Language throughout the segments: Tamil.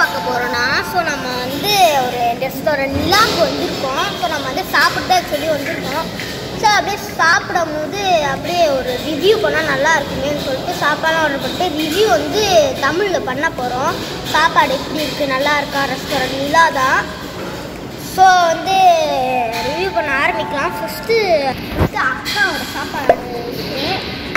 பார்க்க போகிறோன்னா ஸோ நம்ம வந்து ஒரு ரெஸ்டாரண்ட் நிலாக்கு வந்திருக்கோம் ஸோ நம்ம வந்து சாப்பிட்டு சொல்லி வந்திருக்கோம் ஸோ அப்படியே சாப்பிடும் போது அப்படியே ஒரு ரிவ்யூ பண்ணால் நல்லா இருக்குமேன்னு சொல்லிட்டு சாப்பாடு ஆர்டர் பண்ணிட்டு ரிவ்யூ வந்து தமிழில் பண்ண போகிறோம் சாப்பாடு எப்படி இருக்குது நல்லா இருக்கா ரெஸ்டாரண்ட் நிலா தான் ஸோ வந்து ரிவ்யூ பண்ண ஆரம்பிக்கலாம் ஃபஸ்ட்டு ஃபஸ்ட்டு அக்காவோட சாப்பாடு இருக்குது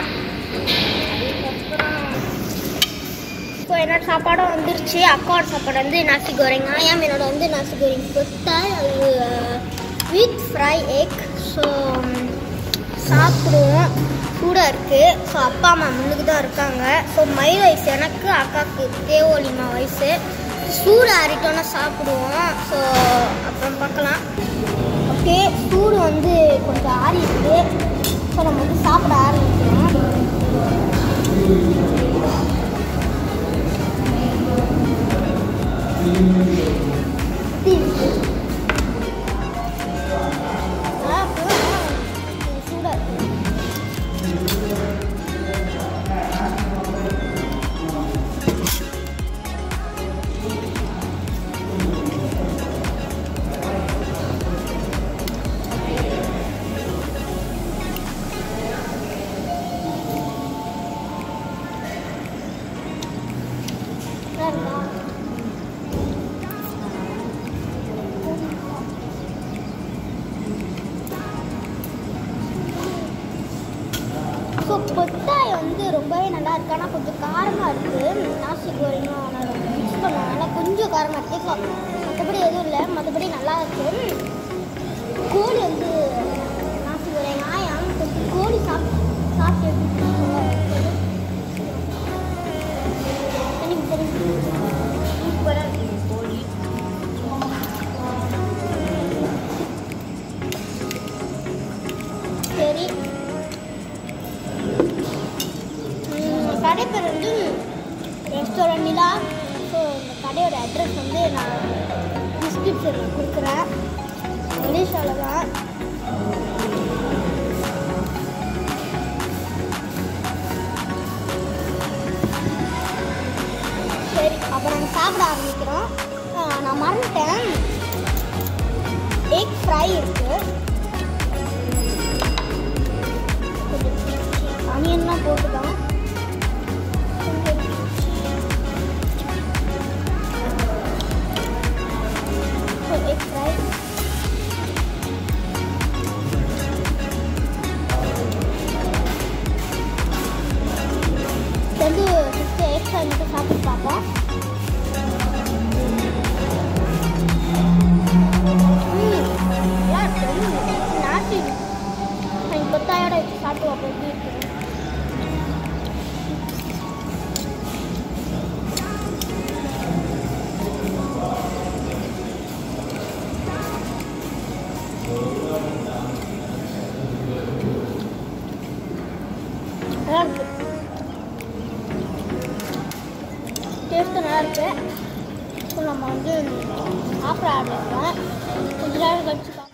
ஸோ என்னோட சாப்பாடும் வந்துருச்சு அக்காவோட சாப்பாடு வந்து நாசி கோரிங் ஆயாம் என்னோட வந்து நாசி கோரிங் கொத்தாய் அது வீட் ஃப்ரை எக் ஸோ சாப்பிடுவோம் சூடாக இருக்குது ஸோ அப்பா அம்மா முன்னுக்கு தான் இருக்காங்க ஸோ மயில் வயசு எனக்கு அக்காவுக்கு தேவோலிமா வயசு சூடு ஆறிட்டோன்னா சாப்பிடுவோம் ஸோ அப்புறம் பார்க்கலாம் ஓகே சூடு வந்து கொஞ்சம் ஆறி இருக்கு ஸோ நம்ம வந்து சாப்பிட ஆரம்பிக்கலாம் எப்படி இருக்கு? நல்லா இருக்கு. ஆனா சூடா இருக்கு. நல்லா இருக்கா? ஸோ கொத்தாய் வந்து ரொம்பவே நல்லா இருக்கு ஆனால் கொஞ்சம் காரமாக இருக்குது நாசி கோரிங்கும் மிக்ஸ் பண்ணனால கொஞ்சம் காரமாக இருக்குது ஸோ மற்றபடி எதுவும் இல்லை மற்றபடி நல்லா இருக்கு கோழி வந்து நாசி கோரிங் ஆயாம் கொஞ்சம் கோழி சாப்பிட்டு சாப்பிட்டு எப்படி இருக்கு? தண்ணி தண்ணி சூப்பராக இருக்கு கோழி சரி ம், கடை பேர் வந்து ரெஸ்டாரண்ட் நிலா ஸோ இந்த கடையோட அட்ரஸ் வந்து நான் டிஸ்கிரிப்ஷனில் கொடுக்குறேன் இங்கிலீஷால் தான் சரி அப்போ நாங்கள் சாப்பிட ஆரம்பிக்கிறோம் ஆ, நான் மறந்துட்டேன் எக் ஃப்ரை இருக்குது அனியன்லாம் போட்டுதான் எக் ஃப்ரை வந்து ஃபஸ்ட்டு எக் ஃப்ரை மட்டும் சாப்பிட்டு பார்ப்போம் ம், நல்லா இருக்கு. ம், நாட்டி எங்கள் கொத்தாயோட வச்சு சாப்பிட்டு அப்போ எப்படி இருக்குது நல்லா இருக்கு டேஸ்ட்டு நல்லா இருக்கு இப்போ நம்ம வந்து சாப்பிட ஆரம்பிக்கிறோம் கொஞ்ச நேரம் கழிச்சு பார்ப்போம்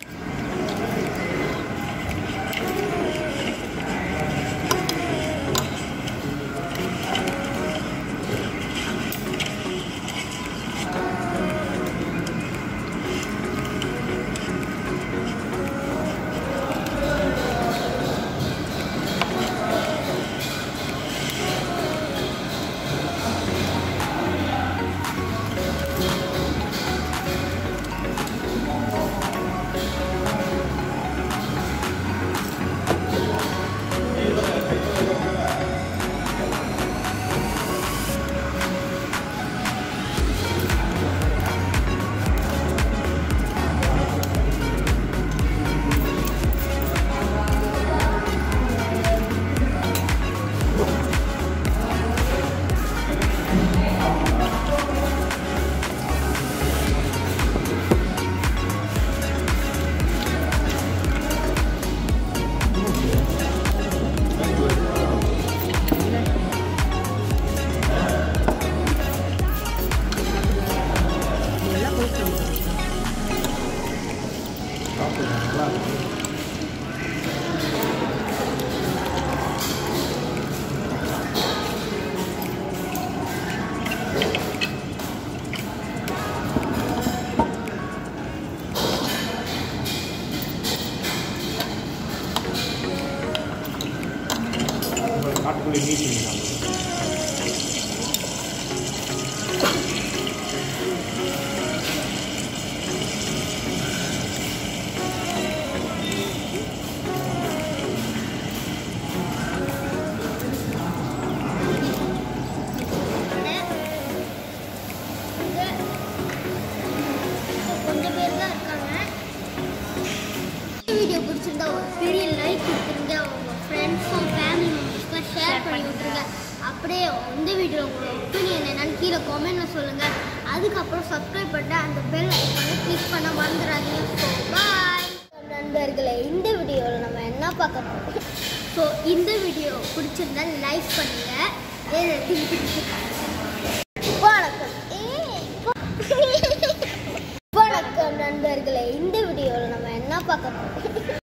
அப்படியே இந்த வீடியோ உங்களோட ஒப்பீனியன் என்னன்னு கீழே கமெண்ட்ல சொல்லுங்கள் அதுக்கப்புறம் சப்ஸ்கிரைப் பண்ணிட்டு அந்த பெல் ஐக்கானை கிளிக் பண்ண மறந்துடாதீங்க ஸோ பாய் நண்பர்களே இந்த வீடியோவில் நம்ம என்ன பார்க்க போகிறோம் ஸோ இந்த வீடியோ பிடிச்சிருந்தா லைக் பண்ணுங்கள் வணக்கம் ஏய், வணக்கம் நண்பர்களே இந்த வீடியோவில் நம்ம என்ன பார்க்க போகிறோம்